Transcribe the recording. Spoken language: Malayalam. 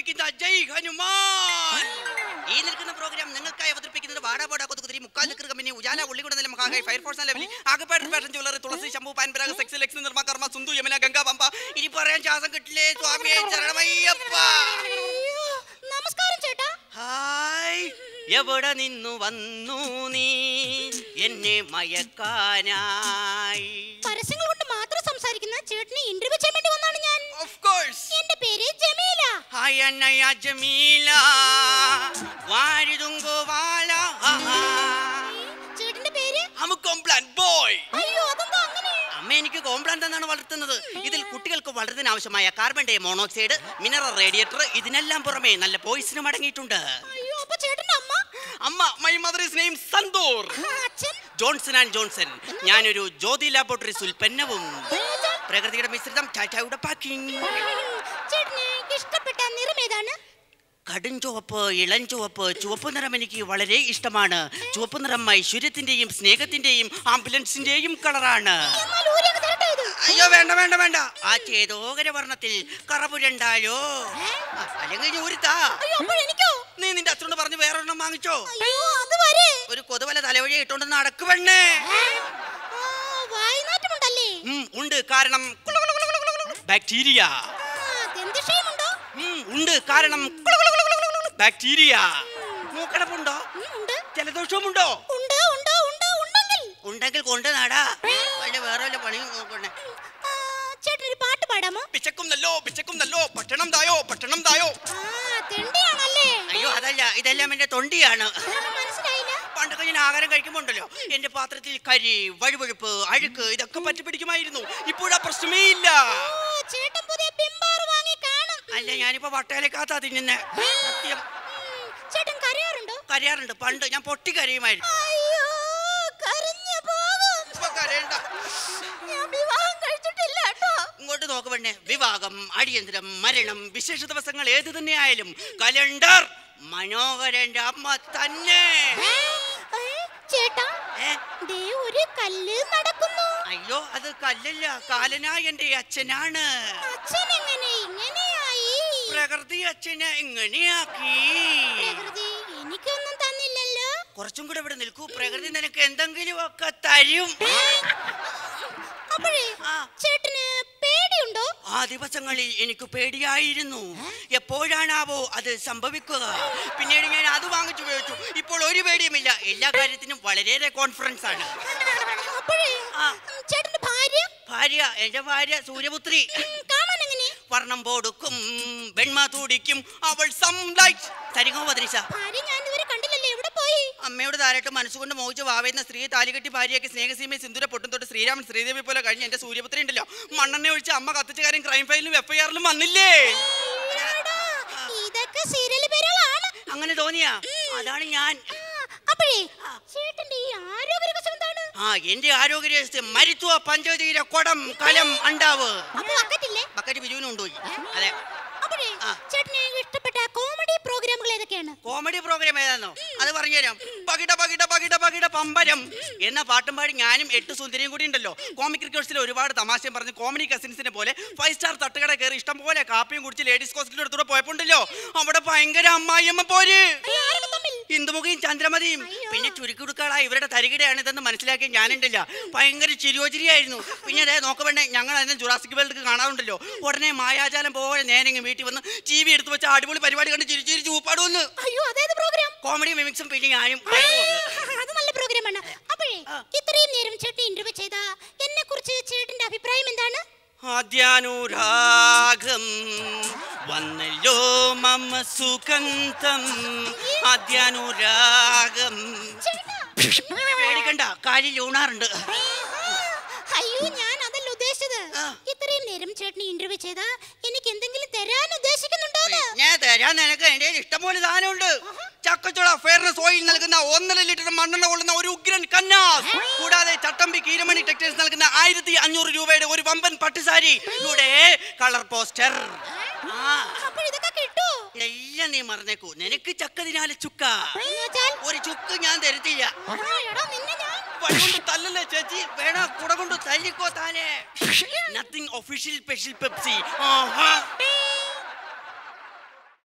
അവതരിപ്പിക്കുന്ന ജയ് ഹനുമാൻ ഈ നിൽക്കുന്ന പ്രോഗ്രാം നിങ്ങൾക്കായി അവതരിപ്പിക്കുന്നത് വാടാപോട കൊതുകുതിരി മുക്കാൽ നിൽക്കുന്ന കമ്പനി ഉജാല ഉള്ളികുട നില മഹാകായി ഫയർഫോഴ്സ് ലെവലിൽ ആകപ്പാട് ഫാഷൻ ജ്വല്ലറി തുളസി ശംഭു പാൻപരാഗ് സെക്സ് ലെക്സ് നിർമ്മ കർമ്മ സുന്ദു യമന ഗംഗ പമ്പ ഇനി പറയാൻ ശ്വാസം കിട്ടില്ലേ സ്വാമിയെ ചരണമയ്യപ്പ നമസ്കാരം ചേട്ടാ ഹായ് എവിടെ നിന്നു വന്നു നീ എന്നെ മയക്കാനായി പരസ്യങ്ങൾ കൊണ്ട് മാത്രം സംസാരിക്കുന്ന ചേട്ടനെ ഇന്റർവ്യൂ ചെയ്യാൻ വേണ്ടി വന്നാണ് ഞാൻ ഓഫ് കോഴ്സ് എന്റെ പേര് ജമീല ഹായ് അന്നയ ജമീല വാരിതുങ്കോ വാല ചേട്ടന്റെ പേര് അമു കോംപ്ലാൻ ബോയ് അയ്യോ അതെന്താ അങ്ങനെ അമ്മ എനിക്ക് കോംപ്ലാന്റ് എന്നാണ് വളർത്തുന്നത് ഇതിൽ കുട്ടികൾക്ക് വളർത്താൻ ആവശ്യമായ carbon di monoxide mineral radiator ഇതിനെല്ലാം പുറമെ നല്ല പോയിസനും അടങ്ങിയിട്ടുണ്ട് അയ്യോ അപ്പൊ ചേട്ടന്റെ അമ്മ അമ്മ my mother is name Santoor ആ, അച്ഛൻ ജോൺസൺ ആൻഡ് ജോൺസൺ ഞാനൊരു ജ്യോതി ലാബോറട്ടറീസ് ഉൽപ്പന്നവും ഏതാ? പ്രകൃതിയുടെ മിശ്രിതം ടാറ്റയുടെ പാക്കിംഗ് ചേട്ടന് ഇഷ്ടപ്പെട്ട നിറം ഏതാണ് കടും ചുവപ്പ് ഇളം ചുവപ്പ് ചുവപ്പ് നിറം എനിക്ക് വളരെ ഇഷ്ടമാണ് ചുവപ്പ് നിറം ഐശ്വര്യത്തിന്റെയും സ്നേഹത്തിന്റെയും ആംബുലൻസിന്റെയും കളറാണ് എന്നാൽ ഊരങ്ങ് തരട്ടെ ഇത് അയ്യോ വേണ്ട വേണ്ട വേണ്ട ആ ചേതോകര വർണ്ണത്തിൽ കറപുരണ്ടാലോ ആ, അല്ലെങ്കിൽ ഇനി ഊരിത്താ അയ്യോ അപ്പോൾ എനിക്കോ നീ നിന്റെ അച്ഛനോട് പറഞ്ഞ് വേറെ ഒരെണ്ണം വാങ്ങിച്ചോ അയ്യോ അത് വരെ ഒരു കൊതുവല തലവഴി ഇട്ടോണ്ട് നടക്കുവണ്ണേ വായുനാറ്റമുണ്ടല്ലേ ഉം, ഉണ്ട് കാരണം ബാക്ടീരിയ ആ, ദന്തക്ഷയമുണ്ടോ ഉം, ഉണ്ട് കാരണം ബാക്ടീരിയ മൂക്കടപ്പുണ്ടോ ഉം, ഉണ്ട് ജലദോഷവുമുണ്ടോ ഉണ്ട് ഉണ്ട് ഉണ്ട് ഉണ്ടെങ്കിൽ ഉണ്ടെങ്കിൽ കൊണ്ട് നാടാ വല്ല വേറെ വല്ല പണിയും നോക്കണേ ആ, ചേട്ടനൊരു പാട്ട് പാടാമോ പിച്ചക്കും നല്ലോ പിച്ചക്കും നല്ലോ പട്ടണം തായോ പട്ടണം തായോ ആ തെണ്ടിയാണല്ലേ അയ്യോ അതല്ല ഇതെല്ലാം എന്റെ തൊണ്ടിയാണ് ആ, മനസ്സിലായില്ല പണ്ടൊക്കെ ഞാൻ ആഹാരം കഴിക്കുമ്പോണ്ടല്ലോ എന്റെ പാത്രത്തിൽ കരി വഴുവഴുപ്പ് അഴുക്ക് ഇതൊക്കെ പറ്റി പിടിക്കുമായിരുന്നു ഇപ്പോഴാ പ്രശ്നമേ ഇല്ല ഓ ചേട്ടൻ പുതിയ പിമ്പാർ വാങ്ങി കാണും അല്ല ഞാനിപ്പോ വട്ടയിലേക്കാത്താ തിന്നുന്നെ സത്യം ഉം, ചേട്ടൻ കരയാറുണ്ടോ കരയാറുണ്ട് പണ്ട് ഞാൻ പൊട്ടി കരയുമായിരുന്നു അയ്യോ കരഞ്ഞു പോകും ഇപ്പൊ കരയണ്ട ഞാൻ വിവാഹം കഴിച്ചിട്ടില്ല കേട്ടോ ഇങ്ങോട്ട് നോക്ക് പെണ്ണെ വിവാഹം അടിയന്തരം മരണം വിശേഷ ദിവസങ്ങൾ ഏത് തന്നെ ആയാലും കലണ്ടർ മനോഹരന്റെ അമ്മ തന്നെ ചേട്ടാ ഏ? ദേ ഒരു കല്ല് നടക്കുന്നു അയ്യോ അത് കല്ലല്ല കാലനായ എന്റെ അച്ഛനാണ് അച്ഛൻ എങ്ങനെ ഇങ്ങനെയായി പ്രകൃതി അച്ഛനെ ഇങ്ങനെയാക്കി പ്രകൃതി എനിക്കൊന്നും തന്നില്ലല്ലോ കുറച്ചും കൂടെ ഇവിടെ നിൽക്കൂ പ്രകൃതി നിനക്ക് എന്തെങ്കിലും ഒക്കെ തരും അപ്പോഴേ ആ. ചേട്ടന് പേടിയുണ്ടോ ആ ദിവസങ്ങളിൽ എനിക്ക് പേടിയായിരുന്നു എപ്പോഴാണാവോ അത് സംഭവിക്കുക പിന്നീട് ഞാൻ അത് വാങ്ങിച്ചുപയോഗിച്ചു ഇപ്പോൾ ഒരു പേടിയുമില്ല എല്ലാ കാര്യത്തിനും വളരെയേറെ കോൺഫിഡൻസ് ആണ് അപ്പോഴേ ആ. ഉം, ചേട്ടന്റെ ഭാര്യ ഭാര്യ എന്റെ ഭാര്യ സൂര്യപുത്രി ഉം, കാണാൻ എങ്ങനെ വർണ്ണം പോടുക്കും വെണ്മ തൂടിക്കും അവൾ സംലൈറ്റ് തരികോ പതിനിശ ഭാര്യ ഞാൻ ഇതുവരെ കണ്ടില്ലല്ലോ എവിടെ പോയി അമ്മയോട് താരട്ട് മനസ്സുകൊണ്ട് മോഹിച്ച് വാവേന്ന സ്ത്രീ താലികെട്ടി ഭാര്യയ്ക്ക് സ്നേഹസീമയെ സിന്ദൂര പൊട്ടും തൊട്ട് ശ്രീരാമൻ ശ്രീദേവി പോലെ കഴിഞ്ഞ എന്റെ സൂര്യപുത്രി ഉണ്ടല്ലോ മണ്ണെണ്ണ ഒഴിച്ച് അമ്മ കത്തിച്ച കാര്യം ക്രൈം ഫയലിലും എഫ് ഐ ആറിലും വന്നില്ലേ ഈടാ, ഇതൊക്കെ സീരിയൽ പേരുകളാണ് അങ്ങനെ തോന്നിയാ അതാണ് ഞാൻ അപ്പോഴേ ചേട്ടന്റെ ഈ ആരോഗ്യ രഹസ്യം എന്താണ് ആ എന്റെ ആരോഗ്യ രഹസ്യം മരുത്വ പഞ്ചതീര കൊടം കലം അണ്ടാവ് അപ്പൊ വക്കറ്റില്ലേ ബക്കറ്റ് ബിജുവിനും കൊണ്ടുപോയി അതെ അപ്പോഴേ ആ. ചേട്ടന് ഇഷ്ടപ്പെട്ട കോമഡി പ്രോഗ്രാമുകൾ ഏതൊക്കെയാണ് കോമഡി പ്രോഗ്രാം ഏതാണോ അത് പറഞ്ഞുതരാം പകിട പകിട പകിട പകിട പമ്പരം എന്ന പാട്ടും പാടി ഞാനും എട്ട് സുന്ദരിയും കൂടി ഉണ്ടല്ലോ കോമിക് റിക്കോഴ്സിൽ ഒരുപാട് തമാശയും പറഞ്ഞ് കോമഡി കസിൻസിനെ പോലെ ഫൈവ് സ്റ്റാർ തട്ടുകട കയറി ഇഷ്ടം പോലെ കാപ്പിയും കുടിച്ച് ലേഡീസ് ഹോസ്റ്റലിന്റെ അടുത്തൂടെ പോയപ്പോണ്ടല്ലോ അവിടെ ഭയങ്കര അമ്മായിയമ്മ പോര് അയ്യോ, ആരൊക്കെ തമ്മിൽ ഇന്ദുമുഖയും ചന്ദ്രമതിയും അയ്യോ. പിന്നെ ചുരുക്കുടുക്കളാ ഇവരുടെ തരികിടയാണ് ഇതെന്ന് മനസ്സിലാക്കി ഞാനുണ്ടല്ല ഭയങ്കര ചിരിയോചിരിയായിരുന്നു പിന്നെ അതേ നോക്കവേണ്ടേ ഞങ്ങൾ അതിന് ജുറാസിക് വേൾഡ് കാണാറുണ്ടല്ലോ ഉടനെ മായാജാലം പോലെ നേരെ വീട്ടിൽ വന്ന് ടി വി എടുത്ത് വെച്ച അടിപൊളി പരിപാടി കണ്ട് ചിരി ചിരി ചൂപ്പാടുവന്ന് അയ്യോ അതേത് പ്രോഗ്രാം കോമഡി മിമിക്സും പിന്നെ ഞാനും അത് നല്ല പ്രോഗ്രാമാണ് അപ്പോഴേ ആ. ഇത്രയും നേരം ചേട്ടൻ ഇന്റർവ്യൂ ചെയ്ത എന്നെ കുറിച്ച് ചേട്ടന്റെ അഭിപ്രായം എന്താണ് ആദ്യാനുരാഗം വന്നല്ലോ മമ സുഗന്ധം ആദ്യാനുരാഗം ചേട്ടാ പേടിക്കണ്ട കാലിൽ ഊണാറുണ്ട് അയ്യോ ഞാൻ അതല്ല ഉദ്ദേശിച്ചത് ആ. ഇത്രയും നേരം ചേട്ടന് ഇന്റർവ്യൂ ചെയ്ത എനിക്ക് എന്തെങ്കിലും തരാൻ ഉദ്ദേശിക്കുന്നുണ്ടോന്ന് ഞാൻ തരാൻ നിനക്ക് എന്റെ ഇഷ്ടംപോലെ സാധനമുണ്ട് ചക്കച്ചുള ഫെയർനെസ് ഓയിൽ നൽകുന്ന ഒന്നര ലിറ്റർ മണ്ണെണ്ണ കൊള്ളുന്ന ഒരു ഉഗ്രൻ കന്നാസ് കൂടാതെ ചട്ടമ്പി കീരമണി ടെക്സ്റ്റൈൽസ് നൽകുന്ന ആയിരത്തി അഞ്ഞൂറ് രൂപയുടെ ഒരു വമ്പൻ പട്ടുസാരി ഇവിടെ കളർ പോസ്റ്റർ ആ അപ്പോൾ ഇതൊക്കെ കിട്ടോ എല്ലാം നീ മറന്നേക്കൂ നിനക്ക് ചക്കതിനാല് ചുക്ക എന്നുവെച്ചാൽ ഒരു ചുക്ക് ഞാൻ തരത്തില്ല ആ, എടാ നിന്നെ ഞാൻ വഴികൊണ്ട് തല്ലല്ലേ ചേച്ചി വേണ കുട കൊണ്ട് തല്ലിക്കോ താനെ നത്തിങ് ഒഫീഷ്യൽ സ്പെഷ്യൽ പെപ്സി ആഹാ ഏ,